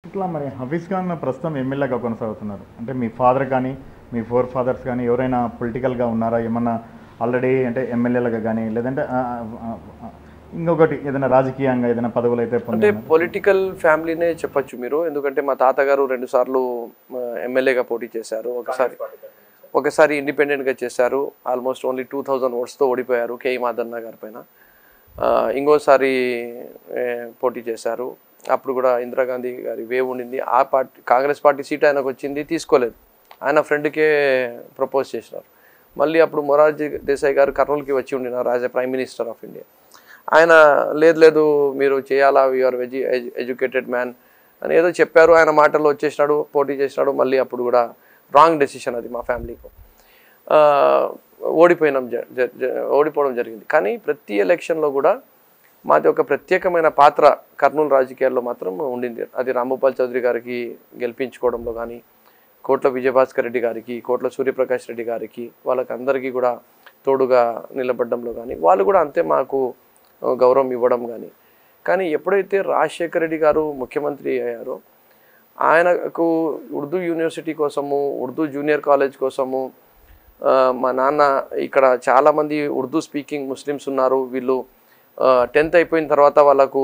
ఇట్లా మరి హఫీజ్ ఖాన్ ప్రస్తుతం ఎమ్మెల్యేగా కొనసాగుతున్నారు అంటే మీ ఫాదర్ కానీ మీ ఫోర్ ఫాదర్స్ కానీ ఎవరైనా పొలిటికల్గా ఉన్నారా ఏమన్నా ఆల్రెడీ అంటే ఎమ్మెల్యేలుగా కానీ లేదంటే ఆ, ఆ, ఆ, ఇంకొకటి ఏదైనా రాజకీయంగా ఏదైనా పదవులు అయితే అంటే పొందారా? పొలిటికల్ ఫ్యామిలీనే చెప్పొచ్చు మీరు ఎందుకంటే మా తాతగారు రెండు సార్లు ఎమ్మెల్యేగా పోటీ చేశారు ఒకసారి ఒకసారి ఇండిపెండెంట్గా చేశారు ఆల్మోస్ట్ ఓన్లీ టూ థౌజండ్ ఓట్స్తో ఓడిపోయారు కేఈ మాదన్న గారి పైన ఆ, ఇంకోసారి ఏ, పోటీ చేశారు అప్పుడు కూడా ఇందిరాగాంధీ గారి వేవ్ ఉండింది ఆ పార్టీ కాంగ్రెస్ పార్టీ సీట్ ఆయనకు వచ్చింది తీసుకోలేదు ఆయన ఫ్రెండ్కే ప్రపోజ్ చేసినారు మళ్ళీ అప్పుడు మొరార్జీ దేశాయ్ గారు కర్నూలుకి వచ్చి ఉండినారు as a prime minister of India ఆయన లేదు లేదు మీరు చేయాలా యూఆర్ వెజి ఎడ్యుకేటెడ్ మ్యాన్ అని ఏదో చెప్పారు ఆయన మాటల్లో వచ్చేసినాడు పోటీ చేసినాడు మళ్ళీ అప్పుడు కూడా రాంగ్ డెసిషన్ అది మా ఫ్యామిలీకి ఆ, ఓడిపోయినాం జ- జ- జ- ఓడిపోవడం జరిగింది కానీ ప్రతి ఎలక్షన్లో కూడా మాది ఒక ప్రత్యేకమైన పాత్ర కర్నూలు రాజకీయాల్లో మాత్రం ఉండింది అది రాంభూపాల్ చౌదరి గారికి గెలిపించుకోవడంలో కానీ కోట్ల విజయభాస్కర్ రెడ్డి గారికి కోట్ల సూర్యప్రకాష్ రెడ్డి గారికి వాళ్ళకి అందరికీ కూడా తోడుగా నిలబడడంలో కానీ వాళ్ళు కూడా అంతే మాకు ఆ, గౌరవం ఇవ్వడం కానీ కానీ ఎప్పుడైతే రాజశేఖర రెడ్డి గారు ముఖ్యమంత్రి అయ్యారో ఆయనకు ఉర్దూ యూనివర్సిటీ కోసము ఉర్దూ జూనియర్ కాలేజ్ కోసము ఆ, మా నాన్న ఇక్కడ చాలామంది ఉర్దూ స్పీకింగ్ ముస్లిమ్స్ ఉన్నారు వీళ్ళు టెన్త్ అయిపోయిన తర్వాత వాళ్ళకు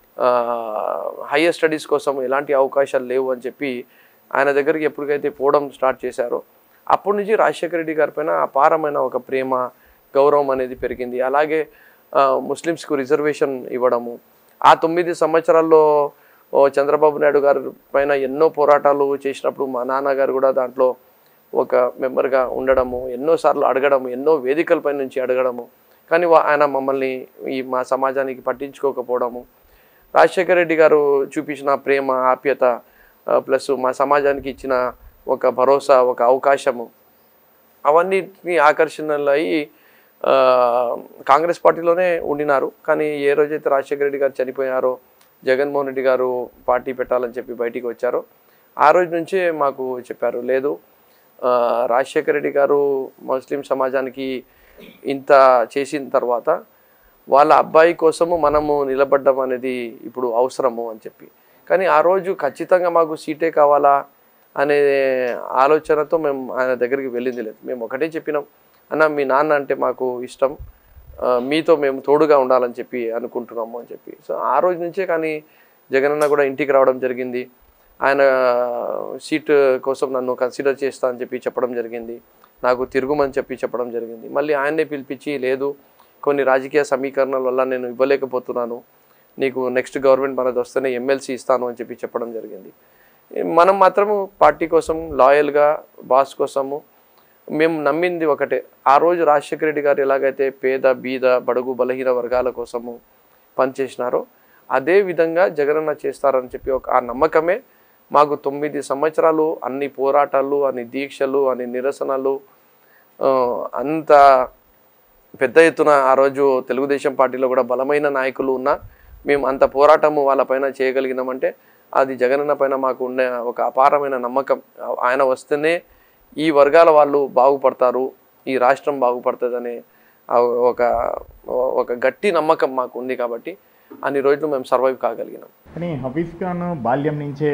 హయ్యర్ స్టడీస్ కోసం ఎలాంటి అవకాశాలు లేవు అని చెప్పి ఆయన దగ్గరికి ఎప్పటికైతే పోవడం స్టార్ట్ చేశారో అప్పటి నుంచి రాజశేఖర రెడ్డి గారి పైన అపారమైన ఒక ప్రేమ గౌరవం అనేది పెరిగింది అలాగే ఆ, ముస్లిమ్స్కు రిజర్వేషన్ ఇవ్వడము ఆ తొమ్మిది సంవత్సరాల్లో ఓ చంద్రబాబు నాయుడు గారి పైన ఎన్నో పోరాటాలు చేసినప్పుడు మా నాన్నగారు కూడా దాంట్లో ఒక మెంబర్గా ఉండడము ఎన్నోసార్లు అడగడము ఎన్నో వేదికలపై నుంచి అడగడము కానీ వా- ఆయన మమ్మల్ని ఈ మా సమాజానికి పట్టించుకోకపోవడము రాజశేఖర రెడ్డి గారు చూపించిన ప్రేమ ఆప్యత ప్లస్ మా సమాజానికి ఇచ్చిన ఒక భరోసా ఒక అవకాశము అవన్నిటిని ఆకర్షణలు అయ్యి ఆ, కాంగ్రెస్ పార్టీలోనే ఉండినారు కానీ ఏ రోజైతే రాజశేఖర రెడ్డి గారు చనిపోయారో జగన్మోహన్ రెడ్డి గారు పార్టీ పెట్టాలని చెప్పి బయటికి వచ్చారో ఆ రోజు నుంచే మాకు చెప్పారు లేదు ఆ, రాజశేఖర రెడ్డి గారు ముస్లిం సమాజానికి ఇంత చేసిన తర్వాత వాళ్ళ అబ్బాయి కోసము మనము నిలబడ్డం అనేది ఇప్పుడు అవసరము అని చెప్పి కానీ ఆ రోజు ఖచ్చితంగా మాకు సీటే కావాలా అనే ఆలోచనతో మేము ఆయన దగ్గరికి వెళ్ళింది లేదు మేము ఒకటే చెప్పినాం అన్న మీ నాన్న అంటే మాకు ఇష్టం ఆ, మీతో మేము తోడుగా ఉండాలని చెప్పి అనుకుంటున్నాము అని చెప్పి సో ఆ రోజు నుంచే కానీ జగనన్న కూడా ఇంటికి రావడం జరిగింది ఆయన సీట్ కోసం నన్ను కన్సిడర్ చేస్తా అని చెప్పి చెప్పడం జరిగింది నాకు తిరుగుమని చెప్పి చెప్పడం జరిగింది మళ్ళీ ఆయన్నే పిలిపించి లేదు కొన్ని రాజకీయ సమీకరణల వల్ల నేను ఇవ్వలేకపోతున్నాను నీకు నెక్స్ట్ గవర్నమెంట్ మనది వస్తేనే ఎమ్మెల్సీ ఇస్తాను అని చెప్పి చెప్పడం జరిగింది మనం మాత్రము పార్టీ కోసం లాయల్గా బాస్ కోసము మేము నమ్మింది ఒకటే ఆ రోజు రాజశేఖర రెడ్డి గారు ఎలాగైతే పేద బీద బడుగు బలహీన వర్గాల కోసము పనిచేసినారో అదే విధంగా జగనన్న చేస్తారని చెప్పి ఒక ఆ నమ్మకమే మాకు తొమ్మిది సంవత్సరాలు అన్ని పోరాటాలు అన్ని దీక్షలు అన్ని నిరసనలు ఆ, అంత పెద్ద ఎత్తున ఆ రోజు తెలుగుదేశం పార్టీలో కూడా బలమైన నాయకులు ఉన్నా మేము అంత పోరాటము వాళ్ళపైన చేయగలిగినామంటే అది జగనన్న పైన మాకు ఉండే ఒక అపారమైన నమ్మకం ఆయన వస్తేనే ఈ వర్గాల వాళ్ళు బాగుపడతారు ఈ రాష్ట్రం బాగుపడుతుందనే ఆ ఒక ఒక గట్టి నమ్మకం మాకు ఉంది కాబట్టి అన్ని రోజులు మేము సర్వైవ్ కాగలిగినాం కానీ హఫీజ్ ఖాన్ బాల్యం నుంచే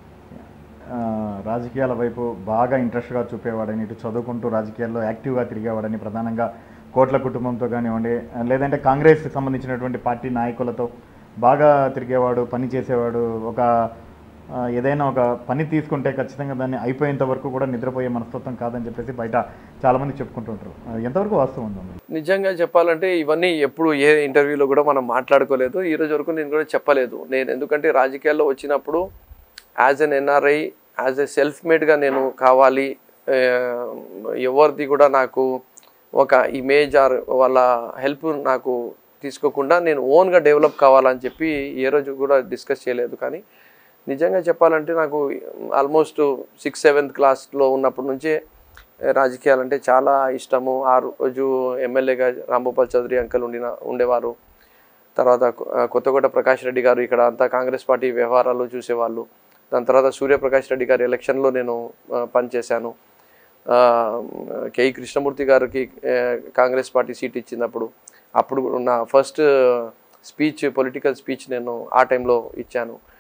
ఆ, రాజకీయాల వైపు బాగా ఇంట్రెస్ట్గా చూపేవాడని ఇటు చదువుకుంటూ రాజకీయాల్లో యాక్టివ్గా తిరిగేవాడని ప్రధానంగా కోట్ల కుటుంబంతో కానివ్వండి లేదంటే కాంగ్రెస్కి సంబంధించినటువంటి పార్టీ నాయకులతో బాగా తిరిగేవాడు పని చేసేవాడు ఒక ఆ, ఏదైనా ఒక పని తీసుకుంటే ఖచ్చితంగా దాన్ని అయిపోయేంత వరకు కూడా నిద్రపోయే మనస్తత్వం కాదని చెప్పేసి బయట చాలామంది చెప్పుకుంటూ ఉంటారు ఆ, ఎంతవరకు వాస్తవం ఉందండి నిజంగా చెప్పాలంటే ఇవన్నీ ఎప్పుడు ఏ ఇంటర్వ్యూలో కూడా మనం మాట్లాడుకోలేదు ఈ రోజు వరకు నేను కూడా చెప్పలేదు నేను ఎందుకంటే రాజకీయాల్లో వచ్చినప్పుడు as N NRI as a self మేడ్గా నేను కావాలి ఆ, ఎవరిది కూడా నాకు ఒక ఇమేజ్ ఆర్ వాళ్ళ హెల్ప్ నాకు తీసుకోకుండా నేను ఓన్గా డెవలప్ కావాలని చెప్పి ఏ రోజు కూడా డిస్కస్ చేయలేదు కానీ నిజంగా చెప్పాలంటే నాకు ఆల్మోస్ట్ సిక్స్ సెవెంత్ క్లాస్లో ఉన్నప్పటి నుంచే రాజకీయాలంటే చాలా ఇష్టము ఆ రోజు ఎమ్మెల్యేగా రాంభూపాల్ చౌదరి అంకల్ ఉండిన ఉండేవారు తర్వాత కొ- ఆ, కొత్తకోట ప్రకాష్ రెడ్డి గారు ఇక్కడ అంతా కాంగ్రెస్ పార్టీ వ్యవహారాలు చూసేవాళ్ళు దాని తర్వాత సూర్యప్రకాష్ రెడ్డి గారి ఎలక్షన్లో నేను ఆ, పనిచేశాను ఆ, కేఈ కృష్ణమూర్తి గారికి ఆ, కాంగ్రెస్ పార్టీ సీట్ ఇచ్చినప్పుడు అప్పుడు నా ఫస్ట్ స్పీచ్ పొలిటికల్ స్పీచ్ నేను ఆ టైంలో ఇచ్చాను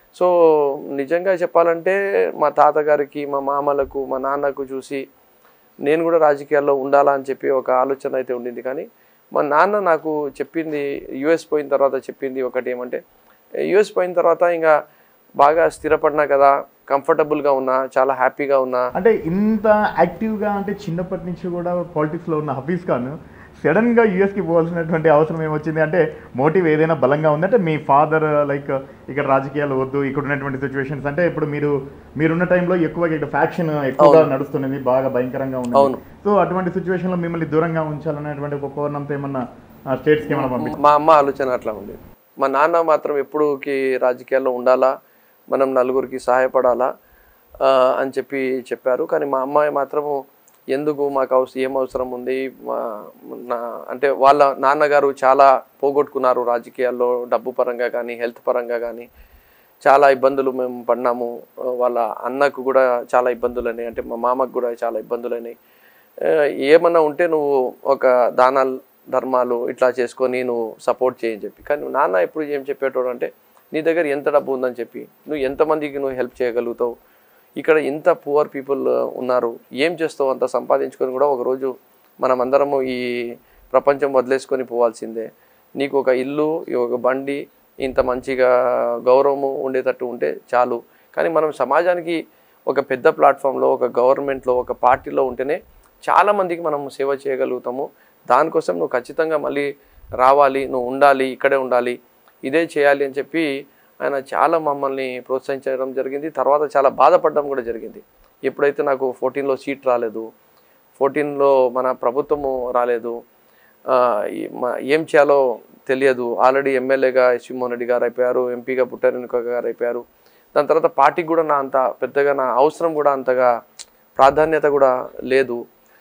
సో నిజంగా చెప్పాలంటే మా తాతగారికి మా మామలకు మా నాన్నకు చూసి నేను కూడా రాజకీయాల్లో ఉండాలా అని చెప్పి ఒక ఆలోచన అయితే ఉండింది కానీ మా నాన్న నాకు చెప్పింది యుఎస్ పోయిన తర్వాత చెప్పింది ఒకటి ఏమంటే యుఎస్ పోయిన తర్వాత ఇంకా బాగా స్థిరపడినా కదా కంఫర్టబుల్గా ఉన్నా చాలా హ్యాపీగా ఉన్నా అంటే ఇంత యాక్టివ్గా అంటే చిన్నప్పటి నుంచి కూడా పాలిటిక్స్లో ఉన్న హఫీజ్ ఖాన్ సడన్గా యూఎస్కి పోవాల్సినటువంటి అవసరం ఏమొచ్చింది అంటే మోటివ్ ఏదైనా బలంగా ఉందంటే మీ ఫాదర్ లైక్ ఇక్కడ రాజకీయాలు వద్దు ఇక్కడ ఉన్నటువంటి సిచ్యువేషన్స్ అంటే ఇప్పుడు మీరు మీరున్న టైంలో ఎక్కువగా ఇక్కడ ఫ్యాక్షన్ ఎక్కువగా నడుస్తున్నది బాగా భయంకరంగా ఉంది అవును. సో అటువంటి సిచ్యువేషన్లో మిమ్మల్ని దూరంగా ఉంచాలనేటువంటి ఒక కోరణంతో ఏమన్నా స్టేట్స్కి ఏమన్నా పంపి మా అమ్మ ఆలోచన అట్లా ఉంది మా నాన్న మాత్రం ఎప్పుడుకి రాజకీయాల్లో ఉండాలా మనం నలుగురికి సహాయపడాలా ఆ, అని చెప్పి చెప్పారు కానీ మా అమ్మాయి మాత్రము ఎందుకు మాకు అవసరం ఏం అవసరం ఉంది మా నా అంటే వాళ్ళ నాన్నగారు చాలా పోగొట్టుకున్నారు రాజకీయాల్లో డబ్బు పరంగా కానీ హెల్త్ పరంగా కానీ చాలా ఇబ్బందులు మేము పడినాము ఆ, వాళ్ళ అన్నకు కూడా చాలా ఇబ్బందులైనాయి అంటే మా మామకు కూడా చాలా ఇబ్బందులైనాయి ఆ, ఏమన్నా ఉంటే నువ్వు ఒక దానాలు ధర్మాలు ఇట్లా చేసుకొని నువ్వు సపోర్ట్ చేయని చెప్పి కానీ నాన్న ఎప్పుడు ఏం చెప్పేటోడు అంటే నీ దగ్గర ఎంత డబ్బు ఉందని చెప్పి నువ్వు ఎంతమందికి నువ్వు హెల్ప్ చేయగలుగుతావు ఇక్కడ ఇంత పువర్ పీపుల్ ఉన్నారు ఏం చేస్తావు అంత సంపాదించుకొని కూడా ఒకరోజు మనం అందరము ఈ ప్రపంచం వదిలేసుకొని పోవాల్సిందే నీకు ఒక ఇల్లు ఈ ఒక బండి ఇంత మంచిగా గౌరవము ఉండేటట్టు ఉంటే చాలు కానీ మనం సమాజానికి ఒక పెద్ద ప్లాట్ఫామ్లో ఒక గవర్నమెంట్లో ఒక పార్టీలో ఉంటేనే చాలా మందికి మనం సేవ చేయగలుగుతాము దానికోసం నువ్వు ఖచ్చితంగా మళ్ళీ రావాలి నువ్వు ఉండాలి ఇక్కడే ఉండాలి ఇదే చేయాలి అని చెప్పి ఆయన చాలా మమ్మల్ని ప్రోత్సహించడం జరిగింది తర్వాత చాలా బాధపడడం కూడా జరిగింది ఎప్పుడైతే నాకు ఫోర్టీన్లో సీట్ రాలేదు ఫోర్టీన్లో మన ప్రభుత్వము రాలేదు ఆ, ఈ మ- ఏం చేయాలో తెలియదు ఆల్రెడీ ఎమ్మెల్యేగా మోహన్ రెడ్డి గారు అయిపోయారు ఎంపీగా పుట్టారెనుక గారు అయిపోయారు దాని తర్వాత పార్టీకి కూడా నా అంత పెద్దగా నా అవసరం కూడా అంతగా ప్రాధాన్యత కూడా లేదు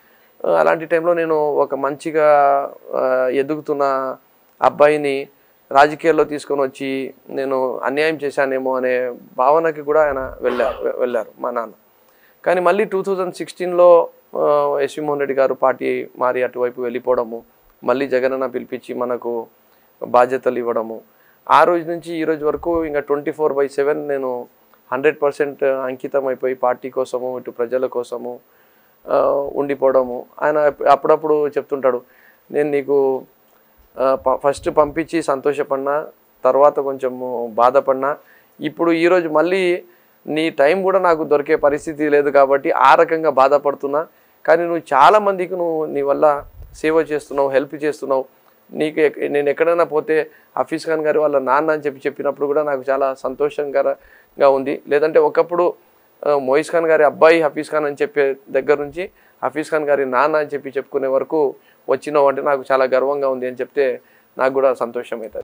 ఆ, అలాంటి టైంలో నేను ఒక మంచిగా ఆ, ఎదుగుతున్న అబ్బాయిని రాజకీయాల్లో తీసుకొని వచ్చి నేను అన్యాయం చేశానేమో అనే భావనకి కూడా ఆయన వెళ్ళారు వెళ్ళారు మా నాన్న కానీ మళ్ళీ టూ థౌజండ్ సిక్స్టీన్లో ఎస్వి మోహన్ రెడ్డి గారు పార్టీ మారి అటువైపు వెళ్ళిపోవడము మళ్ళీ జగనన్న పిలిపించి మనకు బాధ్యతలు ఇవ్వడము ఆ రోజు నుంచి ఈ రోజు వరకు ఇంకా ట్వంటీ ఫోర్ బై సెవెన్ నేను హండ్రెడ్ పర్సెంట్ అంకితం అయిపోయి పార్టీ కోసము ఇటు ప్రజల కోసము ఆ, ఉండిపోవడము ఆయన అప్పుడప్పుడు చెప్తుంటాడు నేను నీకు ఆ, ప- ఫస్ట్ పంపించి సంతోషపడినా తర్వాత కొంచెము బాధపడినా ఇప్పుడు ఈరోజు మళ్ళీ నీ టైం కూడా నాకు దొరికే పరిస్థితి లేదు కాబట్టి ఆ రకంగా బాధపడుతున్నా కానీ నువ్వు చాలా మందికి నువ్వు నీ వల్ల సేవ చేస్తున్నావు హెల్ప్ చేస్తున్నావు నీకు ఎక్- నేను ఎక్కడైనా పోతే హఫీజ్ ఖాన్ గారి వాళ్ళ నాన్న అని చెప్పి చెప్పినప్పుడు కూడా నాకు చాలా సంతోషంకరంగా ఉంది లేదంటే ఒకప్పుడు ఆ, మొయిస్ ఖాన్ గారి అబ్బాయి హఫీజ్ ఖాన్ అని చెప్పే దగ్గర నుంచి హఫీజ్ ఖాన్ గారి నాన్న అని చెప్పి చెప్పుకునే వరకు వచ్చినావు అంటే నాకు చాలా గర్వంగా ఉంది అని చెప్తే నాకు కూడా సంతోషం అవుతుంది